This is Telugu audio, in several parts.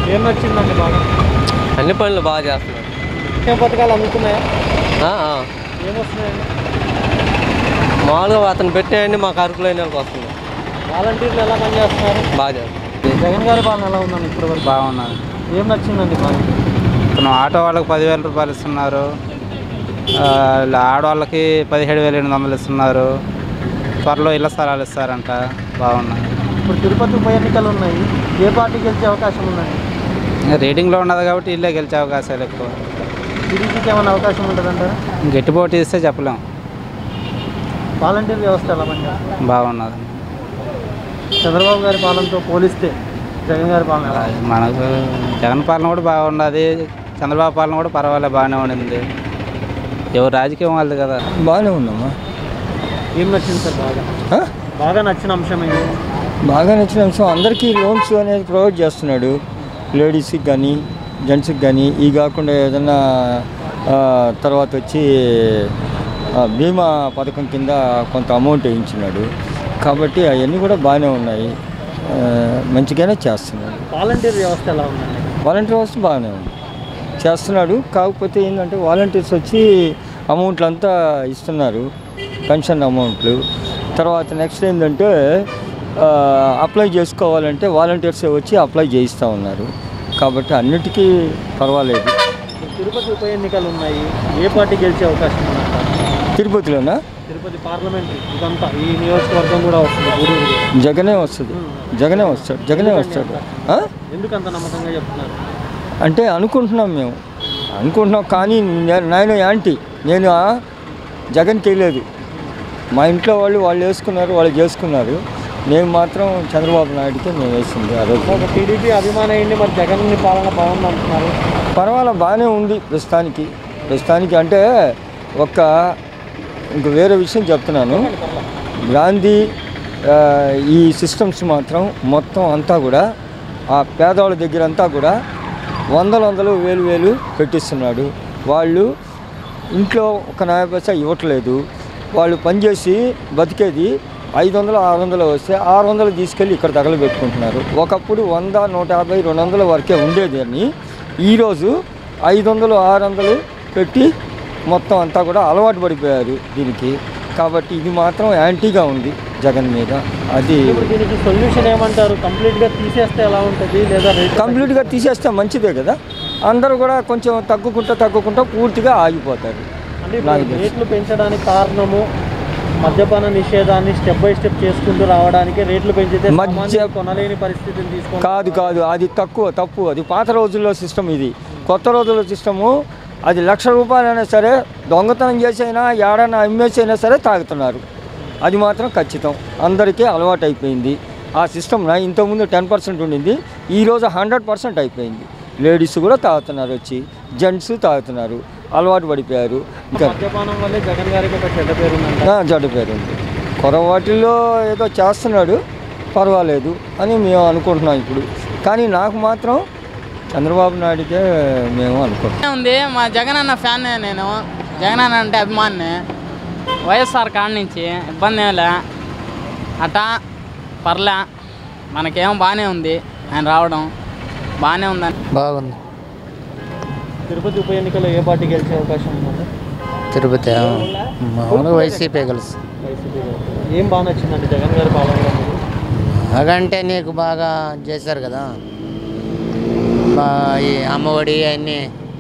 ఏం నచ్చిందండి బాగా అన్ని పనులు బాగా చేస్తున్నారు ఏం పథకాలు అందుతున్నాయా ఆ, ఆ. ఏమొస్తున్నాయండి మామూలుగా అతను పెట్టినవన్నీ మాకు అరకులైన వాళ్ళకి వస్తుంది వాలంటీర్లు ఎలా పనిచేస్తున్నారు బాగా చేస్తున్నారు జగన్ గారి పాలన ఎలా ఉందండి ఇప్పుడు వరకు బాగున్నది ఏం నచ్చిందండి బాగా ఇప్పుడు ఆటో వాళ్ళకి పదివేల రూపాయలు ఇస్తున్నారు ఆ, ఆడవాళ్ళకి పదిహేడు వేల ఎనిమిది వందలు ఇస్తున్నారు త్వరలో ఇళ్ల స్థలాలు ఇస్తారంట బాగున్నాయి ఇప్పుడు తిరుపతి ఉప ఎన్నికలు ఉన్నాయి ఏ పార్టీ గెలిచే అవకాశం ఉందండి ఇంకా రేటింగ్లో ఉన్నది కాబట్టి ఇల్లే గెలిచే అవకాశాలు ఎక్కువ టీడీపీకి ఏమైనా అవకాశం ఉంటుందంటారా గట్టి పోటీ ఇస్తే చెప్పలేం వాలంటీర్ వ్యవస్థ ఎలా పనిచేస్తుంది బాగున్నది చంద్రబాబు గారి పాలనతో పోలిస్తే జగన్ గారి పాలన ఎలా ఉంది? మనకు జగన్ పాలన కూడా బాగున్నది చంద్రబాబు పాలన కూడా పర్వాలేదు బాగానే ఉండింది ఎవరు రాజకీయం వాళ్ళది కదా బాగానే ఉందమ్మా ఏం నచ్చింది సార్ బాగా ఆ? బాగా నచ్చిన అంశం ఏంటి బాగా నచ్చిన అంశం అందరికీ లోన్స్ అనేది ప్రొవైడ్ చేస్తున్నాడు లేడీస్కి కానీ జెంట్స్కి కానీ ఈ కాకుండా ఏదైనా ఆ, తర్వాత వచ్చి ఆ, బీమా పథకం కింద కొంత అమౌంట్ వేయించినాడు కాబట్టి అవన్నీ కూడా బాగానే ఉన్నాయి ఆ, మంచిగానే చేస్తున్నాడు వాలంటీర్ వ్యవస్థ ఎలా ఉందండి వాలంటీర్ వ్యవస్థ బాగానే ఉంది చేస్తున్నాడు కాకపోతే ఏంటంటే వాలంటీర్స్ వచ్చి అమౌంట్లు అంతా ఇస్తున్నారు పెన్షన్ అమౌంట్లు తర్వాత నెక్స్ట్ ఏంటంటే ఆ, అప్లై చేసుకోవాలంటే వాలంటీర్స్ వచ్చి అప్లై చేయిస్తూ ఉన్నారు కాబట్టి అన్నిటికీ పర్వాలేదు ఇప్పుడు తిరుపతి ఉప ఎన్నికలు ఉన్నాయి ఏ పార్టీ గెలిచే అవకాశం ఉందంటారు తిరుపతిలోనా తిరుపతి పార్లమెంటరీ ఇదంతా ఈ నియోజకవర్గం కూడా వస్తుంది గూడూరు కూడా. జగనే వస్తుంది జగనే వస్తాడు జగనే వస్తాడు ఆ? ఎందుకు అంత నమ్మకంగా చెప్తున్నారు అంటే అనుకుంటున్నాం మేము అనుకుంటున్నాం కానీ నే- నేను యాంటీ నేను ఆ జగన్కి వెళ్ళలేదు మా ఇంట్లో వాళ్ళు వాళ్ళు వేసుకున్నారు వాళ్ళు చేసుకున్నారు నేను మాత్రం చంద్రబాబు నాయుడుకి నేను వేసింది ఆ రోజు ఒక టీడీపీ అభిమానం అయ్యింది మరి జగన్ పాలన బాగుంది అంటున్నారు పర్వాలేదు బాగానే ఉంది ప్రస్తుతానికి ప్రస్తుతానికి అంటే ఒక ఇంక వేరే విషయం చెప్తున్నాను గాంధీ ఆ, ఈ సిస్టమ్స్ మాత్రం మొత్తం అంతా కూడా ఆ పేదవాళ్ళ దగ్గర అంతా కూడా వందల వందలు వేలు వేలు పెట్టిస్తున్నాడు వాళ్ళు ఇంట్లో ఒక నయ పైసా ఇవ్వట్లేదు వాళ్ళు పనిచేసి బతికేది ఐదు వందలు ఆరు వందలు వస్తే ఆరు వందలు తీసుకెళ్ళి ఇక్కడ తగలబెట్టుకుంటున్నారు ఒకప్పుడు వంద నూట యాభై రెండు వందల వరకే ఉండేది అని ఈరోజు ఐదు వందలు ఆరు వందలు పెట్టి మొత్తం అంతా కూడా అలవాటు పడిపోయారు దీనికి కాబట్టి ఇది మాత్రం యాంటీగా ఉంది జగన్ మీద అది ఇప్పుడు దీనికి సొల్యూషన్ ఏమంటారు కంప్లీట్గా తీసేస్తే ఎలా ఉంటుంది లేదా రేట్ కంప్లీట్గా తీసేస్తే మంచిదే కదా అందరూ కూడా కొంచెం తగ్గుకుంటా తగ్గుకుంటా పూర్తిగా ఆగిపోతారు అంటే నాకు ఇప్పుడు తెలుసు. రేట్లు పెంచడానికి కారణము మద్యపాన నిషేధాన్ని స్టెప్ బై స్టెప్ చేసుకుంటూ రావడానికి రేట్లు పెంచితే మద్య- సామాన్యులు కొనలేని పరిస్థితిని తీసుకొని కాదు కాదు అది తక్కువ తప్పు అది పాత రోజుల్లో సిస్టమ్ ఇది కొత్త రోజుల్లో సిస్టము అది లక్ష రూపాయలైనా సరే దొంగతనం చేసైనా ఏడైనా అమ్మేసైనా సరే తాగుతున్నారు అది మాత్రం ఖచ్చితం అందరికీ అలవాటు అయిపోయింది ఆ సిస్టమ్ నా ఇంతకుముందు టెన్ పర్సెంట్ ఉండింది ఈరోజు హండ్రెడ్ పర్సెంట్ అయిపోయింది లేడీస్ కూడా తాగుతున్నారు వచ్చి జెంట్స్ తాగుతున్నారు అలవాటు పడిపోయారు ఇంకా మద్యపానం వల్లే జగన్ గారికి ఒక చెడ్డ పేరు ఉందంట ఆ, జడ్డు పేరు ఉంది కొరవాటిల్లో ఏదో చేస్తున్నాడు పర్వాలేదు అని మేము అనుకుంటున్నాం ఇప్పుడు కానీ నాకు మాత్రం చంద్రబాబు నాయుడికే మేము అనుకుంటున్నాం ఉంది మా జగన్ అన్న ఫ్యాన్ నేను జగన్ అన్న అంటే అభిమాని వైఎస్ఆర్ కాడ నుంచి ఇబ్బంది ఏం లే అటా పర్లే మనకేం బాగానే ఉంది ఆయన రావడం బాగానే ఉందని బాగుంది తిరుపతి ఉప ఎన్నికలో ఏ పార్టీ గెలిచే అవకాశం ఉందండి తిరుపతి మామూలుగా వైసీపీ కలిసి వైసీపీ గారు. ఏం బాగా నచ్చిందండి జగన్ గారి పాలనలో మీకు? బాగంటే నీకు బాగా చేశారు కదా బా ఈ అమ్మఒడి అన్నీ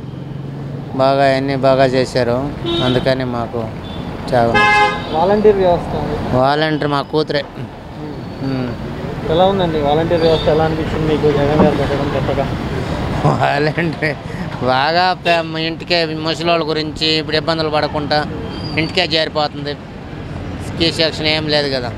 బాగా అన్నీ బాగా చేశారు అందుకని మాకు చాలా నచ్చింది. వాలంటీర్ వ్యవస్థ వాలంటీర్ మా కూతురే ఉమ్. ఎలా ఉందండి వాలంటీర్ వ్యవస్థ ఎలా అనిపించింది మీకు జగన్ గారు పెట్టడం కొత్తగా వాలంటీర్ బాగా పే- మా ఇంటికే ముసలి గురించి ఇప్పుడు ఇబ్బందులు పడకుండా ఇంటికే చేరిపోతుంది స్కీ సెక్షన్ ఏం లేదు కదా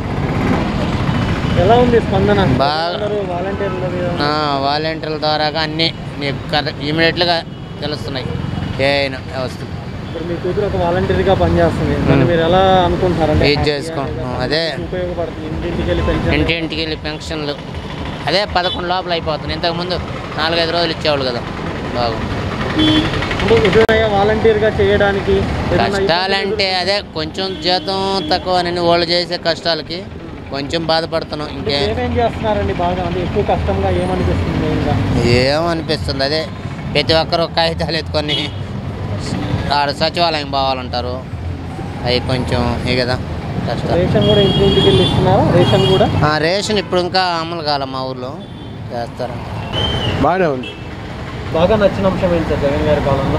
ఎలా ఉంది స్పందన బాగా- అందరూ వాలంటీర్ల మీద ఆ, వాలంటీర్ల ద్వారా అన్నీ నీకు కరెక్ట్ ఇమీడియట్గా తెలుస్తున్నాయి ఏ అయినా వ్యవస్థ ఇప్పుడు మీ కూతురు ఒక వాలంటీర్గా పనిచేస్తుంది దాన్ని మీరు ఎలా అనుకుంటున్నారంటే ఇది చేసుకో అదే ఉపయోగపడుతుంది ఇంటింటికి వెళ్ళి పెన్షన్ ఇంటింటికి వెళ్ళి పెన్షన్లు అదే పదకొండు లోపల అయిపోతుంది ఇంతకుముందు నాలుగైదు రోజులు ఇచ్చేవాళ్ళు కదా బాగు అంటే ఎదురయ్యా వాలంటీర్గా చేయడానికి ఏదైనా కష్టాలంటే అదే కొంచెం జీతం తక్కువ అని వాళ్ళు చేసే కష్టాలకి కొంచెం బాధపడుతున్నాం ఇంకే ఏమేం చేస్తున్నారండి బాగా అంటే ఎక్కువ కష్టంగా ఏమనిపిస్తుంది మెయిన్గా ఏమనిపిస్తుంది అదే ప్రతి ఒక్కరు కాగితాలు ఎత్తుకొని ఆడ సచివాలయం పోవాలంటారు అవి కొంచెం ఇక కదా కష్టం రేషన్ కూడా ఇంటింటికి వెళ్ళి ఇస్తున్నారా రేషన్ కూడా ఆ రేషన్ ఇప్పుడు ఇంకా అమలు కాల మా ఊర్లో చేస్తారు బాగానే ఉంది బాగా నచ్చిన అంశం ఏంటి సార్ జగన్ గారి పాలనలో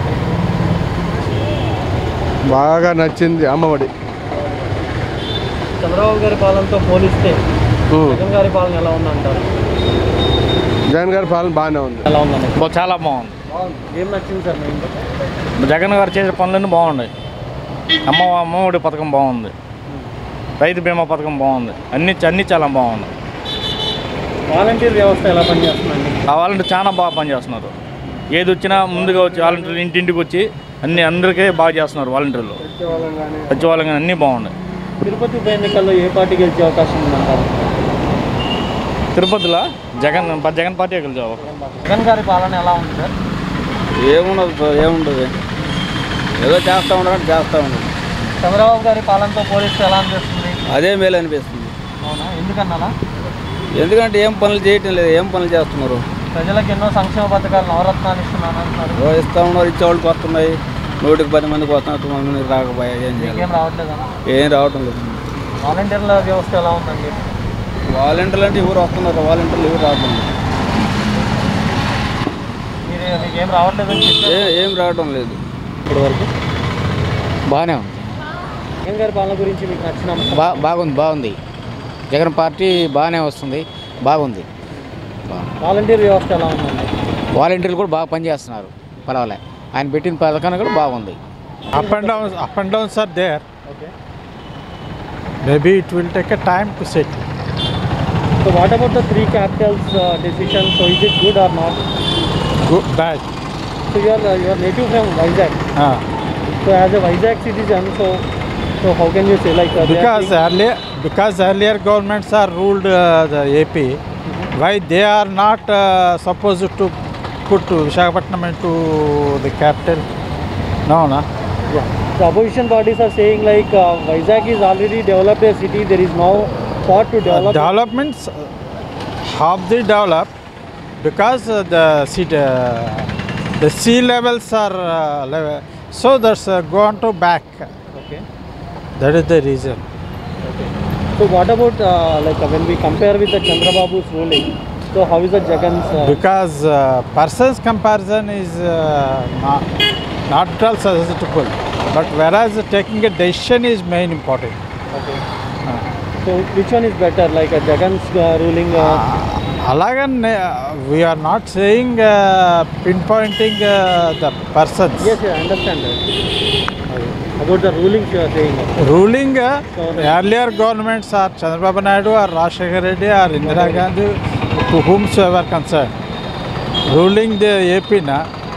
బాగా నచ్చింది అమ్మఒడి చంద్రబాబు గారి పాలనతో పోలిస్తే జగన్ గారి పాలన ఎలా ఉందంటారు జగన్ గారి పాలన బాగానే ఉంది ఎలా ఉందని బా- చాలా బాగుంది ఏం నచ్చింది సార్ మెయిన్గా జగన్ గారు చేసే పనులన్నీ బాగున్నాయి అమ్మ అమ్మఒడి పథకం బాగుంది రైతు బీమా పథకం బాగుంది అన్ని అన్ని చాలా బాగుంది వాలంటీర్ వ్యవస్థ ఎలా పనిచేస్తుందండి ఆ వాలంటీర్ చాలా బాగా పనిచేస్తున్నారు ఏది వచ్చినా ముందుగా వచ్చి వాలంటీర్లు ఇంటింటికి వచ్చి అన్ని అందరికీ బాగా చేస్తున్నారు వాలంటీర్లు సచివాలయం కానీ అన్నీ బాగున్నాయి తిరుపతి ఉప ఎన్నికల్లో ఏ పార్టీ గెలిచే అవకాశం ఉందంటారు తిరుపతిలో జగన్ జగన్ పార్టీ గెలిచావు జగన్ గారి పాలన ఎలా ఉంది సార్ ఏముండదు ఏముండదు ఏదో చేస్తూ ఉండడం చేస్తూ ఉండదు చంద్రబాబు గారి పాలనతో పోలిస్తే ఎలా అనిపిస్తుంది అదే మేలు అనిపిస్తుంది అవునా ఎందుకన్నా ఎందుకంటే ఏం పనులు చేయటం లేదు ఏం పనులు చేస్తున్నారు ప్రజలకు ఎన్నో సంక్షేమ పథకాలు నవరత్నాలు ఇస్తున్నాను అంటున్నారు ఓ ఇస్తూ ఉన్నారు ఇచ్చేవాళ్ళకి వస్తున్నాయి నూటికి పది మందికి వస్తున్నారు తొమ్మిది మందికి రాకపోయా ఏం చేయాలి మీకేం రావట్లేదన్నా ఏం రావటం లేదు వాలంటీర్ల వ్యవస్థ ఎలా ఉందండి వాలంటీర్లు అంటే ఎవరు వస్తున్నారు వాలంటీర్లు ఎవరు రావటం లేదు మీరు మీకేం రావట్లేదని ఏ చెప్పారు ఏం రావటం లేదు ఇప్పటి వరకు బాగానే ఉంది జగన్ గారి పాలన గురించి మీకు నచ్చిన అంశం బా బాగుంది బాగుంది జగన్ పార్టీ బాగానే వస్తుంది బాగుంది బాగుంది. వాలంటీర్ వ్యవస్థ ఎలా ఉందండి వాలంటీర్లు కూడా బాగా పనిచేస్తున్నారు పర్వాలే ఆయన పెట్టిన పథకాన్ని కూడా బాగుంది up and downs up and downs are there okay maybe it will take a time to settle so what about the three capitals decision so is it good or not good bad so your your native from Vizag Ah, so as a Vizag citizen so so how can you say like because earlier because earlier governments are ruled uh, the AP why they are not uh, supposed to put Visakhapatnam into the capital no no Yeah. The opposition parties are saying like uh, Vizag is already developed a city. There is no part to Uh, develop. developments uh, have they developed because uh, the sea, uh, the sea levels are uh, level, so that's uh, gone to back Okay. that is the reason Okay. So what about uh, like uh, when we compare with the Chandrababu's ruling? So how is the Jagan's? Uh, because uh, person's comparison is uh, not, not at all suggestible but whereas taking a decision is main important okay. So which one is better? Like a Jagan's uh, ruling? Uh, అలాగని we are not saying uh, pinpointing uh, the persons yes, yeah, I understand that. About the rulings you are saying. ruling uh, So the- earlier governments are Chandrababu Naidu or Rajshekar Reddy or Indira Gandhi to whomsoever concerned ruling the AP na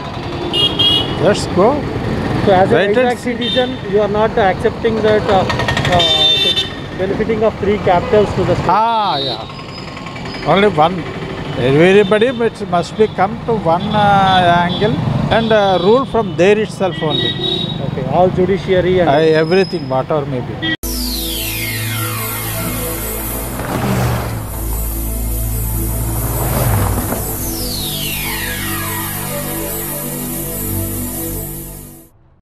let's go So as a Wait and Vizag see. citizen, you are not accepting that uh, uh, so benefiting of three capitals to the state. ah yeah only one everybody must must be come to one uh, angle and uh, rule from there itself only Okay. All judiciary and I, everything whatever may be